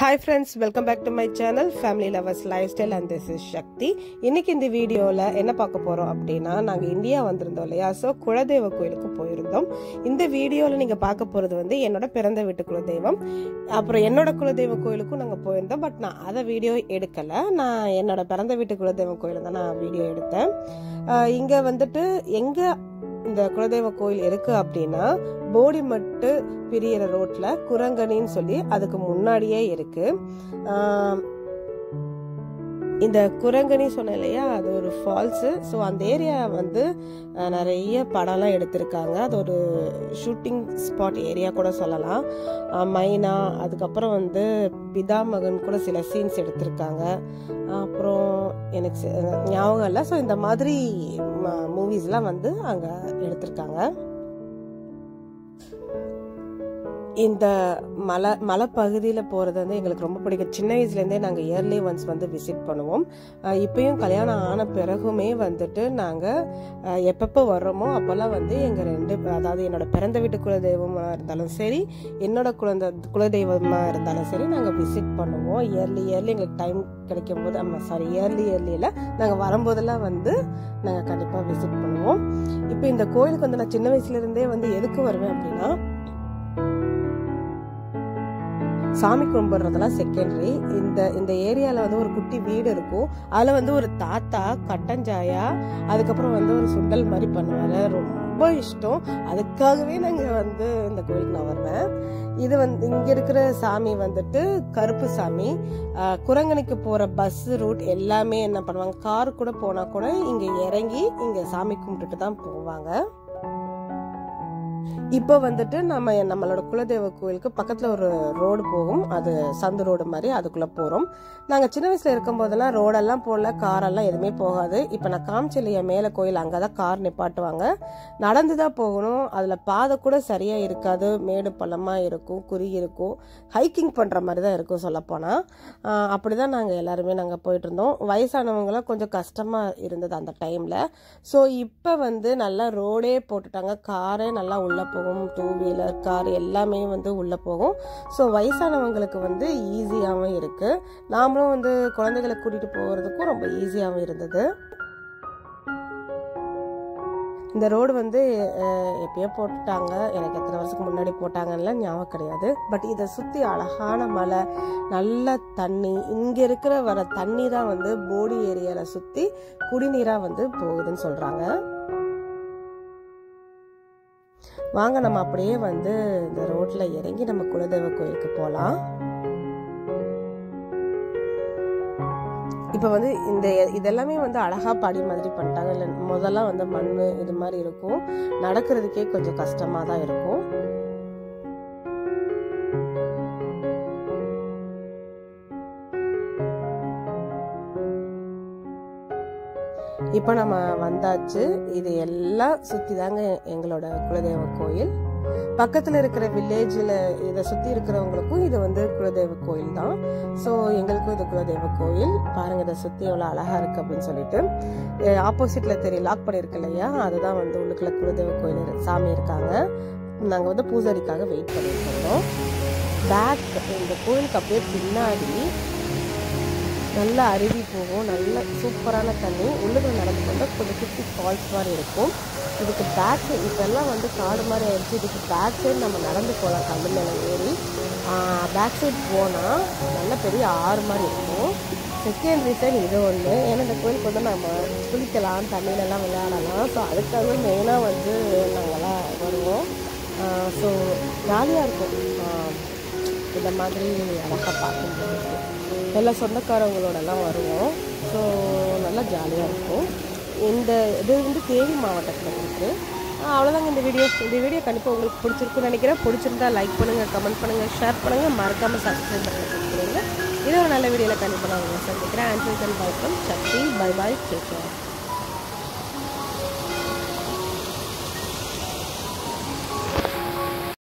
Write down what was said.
hi friends welcome back to my channel family lovers lifestyle and this is Shakti இன்னைக்கு இந்த வீடியோவில் என்ன பார்க்க போகிறோம் அப்படின்னா நாங்கள் இந்தியா வந்திருந்தோம் இல்லையா ஸோ குலதெய்வ கோயிலுக்கு போயிருந்தோம் இந்த வீடியோவில் நீங்கள் பார்க்க போகிறது வந்து என்னோட பிறந்த வீட்டு குலதெய்வம் அப்புறம் என்னோட குலதெய்வ கோயிலுக்கும் நாங்கள் போயிருந்தோம் பட் நான் அதை வீடியோ எடுக்கலை நான் என்னோட பிறந்த வீட்டு குலதெய்வ கோயிலில் தான் நான் வீடியோ எடுத்தேன் இங்கே வந்துட்டு எங்கே இந்த குலதெய்வ கோயில் இருக்கு அப்படின்னா போடிமட்டு பிரியற ரோட்ல குரங்கணின்னு சொல்லி அதுக்கு முன்னாடியே இருக்கு ஆம், இந்த குரங்கணி சொன்னேன் இல்லையா அது ஒரு ஃபால்ஸு ஸோ அந்த ஏரியா வந்து அஹ், நிறைய படம்லாம் எடுத்திருக்காங்க அது ஒரு ஷூட்டிங் ஸ்பாட் ஏரியா கூட சொல்லலாம் அஹ், மைனா அதுக்கப்புறம் வந்து பிதா மகன் கூட சில சீன்ஸ் எடுத்திருக்காங்க அப்புறம் எனக்கு சி- ஞாபகம் இல்லை ஸோ இந்த மாதிரி மூவிஸ்லாம் வந்து அங்கே எடுத்திருக்காங்க இந்த மலை மலைப்பகுதியில் போகிறது வந்து எங்களுக்கு ரொம்ப பிடிக்கும் சின்ன வயசுலேருந்தே நாங்கள் இயர்லி ஒன்ஸ் வந்து விசிட் பண்ணுவோம் அஹ் இப்பயும் கல்யாணம் ஆன பிறகுமே வந்துட்டு நாங்கள் எப்பப்போ வர்றோமோ அப்போல்லாம் வந்து எங்கள் ரெண்டு அதாவது என்னோட பிறந்த வீட்டு குலதெய்வமாக இருந்தாலும் சரி என்னோட குழந்தை குலதெய்வமாக இருந்தாலும் சரி நாங்கள் விசிட் பண்ணுவோம் இயர்லி இயர்லி எங்களுக்கு டைம் கிடைக்கும் போது ஆமாம் சாரி இயர்லி இயர்லியில் நாங்கள் வரும்போதெல்லாம் வந்து நாங்கள் கண்டிப்பாக விசிட் பண்ணுவோம் இப்போ இந்த கோயிலுக்கு வந்து நான் சின்ன வயசுலேருந்தே வந்து எதுக்கு வருவேன் அப்படின்னா சாமி கும்பிட்றதெல்லாம் செகண்டரி இந்த இந்த ஏரியாவில் வந்து ஒரு குட்டி வீடு இருக்கும் அதில் வந்து ஒரு தாத்தா கட்டஞ்சாயா அதுக்கப்புறம் வந்து ஒரு சுண்டல் மாதிரி பண்ணுவார் ரொம்ப இஷ்டம் அதுக்காகவே நாங்கள் வந்து இந்த கோயிலுக்கு நான் வருவேன் இது வந்து இங்கே இருக்கிற சாமி வந்துட்டு கருப்பு சாமி ஆஹ், குரங்கணிக்கு போகிற பஸ் ரூட் எல்லாமே என்ன பண்ணுவாங்க கார் கூட போனால் கூட இங்கே இறங்கி இங்கே சாமி கும்பிட்டுட்டு தான் போவாங்க இப்போ வந்துட்டு நம்ம நம்மளோட குலதெய்வ கோயிலுக்கு பக்கத்துல ஒரு ரோடு போகும் அது சந்து ரோடு மாதிரி அதுக்குள்ள போறோம் நாங்க சின்ன வயசுல இருக்கும் போதெல்லாம் ரோடெல்லாம் போடல காரெல்லாம் எதுவுமே போகாது இப்போ நான் காமிச்சலையா மேல கோயில் அங்கதான் கார் நிப்பாட்டுவாங்க நடந்து தான் போகணும் அதுல பாதை கூட சரியா இருக்காது மேடு பள்ளமா இருக்கும் குறுகி இருக்கும் ஹைக்கிங் பண்ற மாதிரி தான் இருக்கும் சொல்ல போனா ஆஹ் அப்படிதான் நாங்க எல்லாருமே நாங்க போயிட்டு இருந்தோம் வயசானவங்களாம் கொஞ்சம் கஷ்டமா இருந்தது அந்த டைம்ல ஸோ இப்போ வந்து நல்லா ரோடே போட்டுட்டாங்க காரே நல்லா உள்ளே போகும் டூ வீலர் கார் எல்லாமே வந்து உள்ளே போகும் ஸோ வயசானவங்களுக்கு வந்து ஈஸியாகவும் இருக்குது நாமளும் வந்து குழந்தைகளை கூட்டிகிட்டு போகிறதுக்கும் ரொம்ப ஈஸியாகவும் இருந்தது இந்த ரோடு வந்து அஹ், எப்பயோ போட்டுட்டாங்க எனக்கு எத்தனை வருஷத்துக்கு முன்னாடி போட்டாங்கன்னு ஞாபகம் கிடையாது பட் இதை சுற்றி அழகான மலை நல்ல தண்ணி இங்கே இருக்கிற வர தண்ணி தான் வந்து போடி ஏரியாவில் சுற்றி குடிநீராக வந்து போகுதுன்னு சொல்கிறாங்க வாங்க நம்ம அப்படியே வந்து இந்த ரோட்ல இறங்கி நம்ம குலதெய்வ கோயிலுக்கு போகலாம் இப்போ வந்து இந்த இதெல்லாமே வந்து அழகா படி மாதிரி பண்ணிட்டாங்க இல்லை முதல்ல வந்து மண் இது மாதிரி இருக்கும் நடக்கிறதுக்கே கொஞ்சம் கஷ்டமா தான் இருக்கும் இப்போ நம்ம வந்தாச்சு இது எல்லாம் சுற்றி தாங்க எங்களோட குலதெய்வ கோயில் பக்கத்தில் இருக்கிற வில்லேஜில் இதை சுற்றி இருக்கிறவங்களுக்கும் இது வந்து குலதெய்வ கோயில் தான் ஸோ எங்களுக்கும் இது குலதெய்வ கோயில் பாருங்க இதை சுற்றி எவ்வளோ அழகாக இருக்குது அப்படின்னு சொல்லிட்டு ஆப்போசிட்டில் தெரியும் லாக் பண்ணியிருக்கு இல்லையா அதுதான் வந்து உள்ளுக்குள்ள குலதெய்வ கோயில் இரு- சாமி இருக்காங்க நாங்கள் வந்து பூஜாரிக்காக வெயிட் பண்ணிட்டு இருந்தோம் பேக் இந்த கோயிலுக்கு அப்படியே பின்னாடி நல்ல அருவி போகும் நல்ல சூப்பரான தண்ணி உள்ளுக்குள்ள நடந்து கொண்டா கொஞ்சம் குட்டி ஃபால்ஸ் மாதிரி இருக்கும் இதுக்கு பேக் இப்போல்லாம் வந்து காடு மாதிரி ஆயிடுச்சு இதுக்கு பேக் சைடு நம்ம நடந்து போகலாம் கல்லு மேலே ஏறி பேக் சைடு போனால் நல்ல பெரிய ஆறு மாதிரி இருக்கும் செகண்ட் ரீசன் இது ஒன்று ஏன்னா இந்த கோயிலுக்கு வந்து நம்ம குளிக்கலாம் தண்ணியிலலாம் விளையாடலாம் ஸோ அதுக்காக மெயினாக வந்து நாங்கள்லாம் வருவோம் ஸோ ஜாலியாக இருக்கும் ஆஹ் இந்த மாதிரி அழகாக பார்க்கும்போது எல்லா சொந்தக்காரங்களோடலாம் வருவோம் ஸோ நல்லா ஜாலியாக இருக்கும் இந்த இது வந்து தேனி மாவட்டத்தில் இருக்குது அவ்வளோதாங்க இந்த வீடியோ இந்த வீடியோ கண்டிப்பாக உங்களுக்கு பிடிச்சிருக்குன்னு நினைக்கிறேன் பிடிச்சிருந்தா லைக் பண்ணுங்கள் கமெண்ட் பண்ணுங்கள் ஷேர் பண்ணுங்கள் மறக்காமல் சப்ஸ்கிரைப் பண்ணுங்கள் இது ஒரு நல்ல வீடியோவில் கண்டிப்பாக நான் உங்களை சந்திக்கிறேன் and bye from Shakti bye bye take care